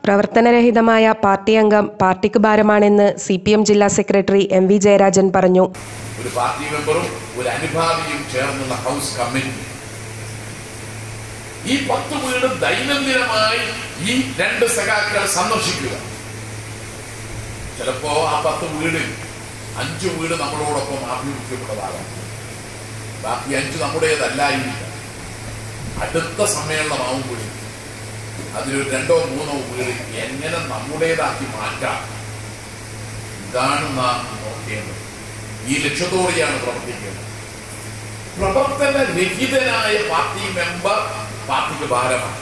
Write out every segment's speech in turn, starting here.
പ്രവർത്തനരഹിതമായ പാർട്ടി അംഗം പാർട്ടിക്ക് ഭാരമാണെന്ന് സി പി എം ജില്ലാ സെക്രട്ടറി എം വി ജയരാജൻ പറഞ്ഞു ഒരു പാർട്ടി മെമ്പറും ഒരു അനുഭാവിയും ചേർന്നുള്ള ഹൗസ് കമ്മിറ്റി ഈ പത്ത് വീട് ദൈനംദിനമായി ഈ രണ്ട് സഖാക്കൾ സന്ദർശിക്കുക ചിലപ്പോ ആ പത്ത് വീടിൽ അഞ്ചു വീട് നമ്മളോടൊപ്പം ആഭിമുഖ്യമുള്ളതാകാം ബാക്കി അഞ്ച് നമ്മുടേതല്ലായിരിക്കാം അടുത്ത സമ്മേളനമാവുമ്പോഴും അതിലൊരു രണ്ടോ മൂന്നോ വീട് എങ്ങനെ നമ്മുടേതാക്കി മാറ്റാം ഇതാണ് നാം നോക്കേണ്ടത് ഈ ലക്ഷ്യത്തോടെയാണ് പ്രവർത്തിക്കുന്നത് പ്രവർത്തന രഹിതനായ പാർട്ടി മെമ്പർ പാർട്ടിക്ക് ഭാരമാണ്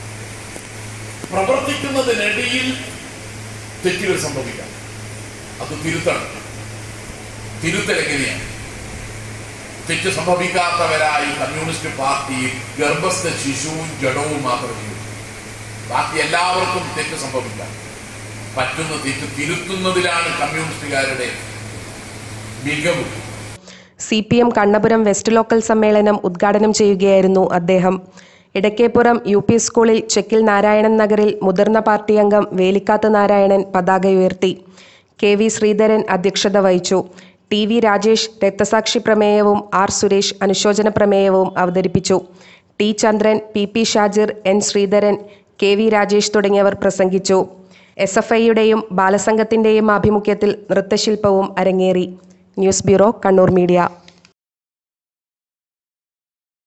പ്രവർത്തിക്കുന്നതിനിടയിൽ തെറ്റുകൾ സംഭവിക്കാം അത് തിരുത്തണം തിരുത്തൽ എങ്ങനെയാണ് തെറ്റ് സംഭവിക്കാത്തവരായി കമ്മ്യൂണിസ്റ്റ് പാർട്ടി ഗർഭസ്ഥ ശിശുവും ജഡവും മാത്രമേ ഉള്ളൂ ബാക്കി എല്ലാവർക്കും തെറ്റ് സംഭവിക്കാം പറ്റുന്ന തെറ്റ് തിരുത്തുന്നതിലാണ് കമ്മ്യൂണിസ്റ്റുകാരുടെ മികവ് C P M Kannapuram west local സമ്മേളനം ഉദ്ഘാടനം ചെയ്യുകയായിരുന്നു അദ്ദേഹം ഇടക്കേപ്പുറം യു പി സ്കൂളിൽ ചെക്കിൽ നാരായണൻ നഗറിൽ മുതിർന്ന പാർട്ടി അംഗം വേലിക്കാത്ത് നാരായണൻ പതാക ഉയർത്തി കെ വി ശ്രീധരൻ അധ്യക്ഷത വഹിച്ചു ടി വി രാജേഷ് രക്തസാക്ഷി പ്രമേയവും ആർ സുരേഷ് അനുശോചന പ്രമേയവും അവതരിപ്പിച്ചു T Chandran P P Shajir N Sreedharan K V Rajesh തുടങ്ങിയവർ പ്രസംഗിച്ചു എസ് എഫ് ഐയുടെയും ബാലസംഘത്തിന്റെയും ആഭിമുഖ്യത്തിൽ നൃത്തശില്പവും അരങ്ങേറി ന്യൂസ് ബ്യൂറോ കണ്ണൂർ മീഡിയ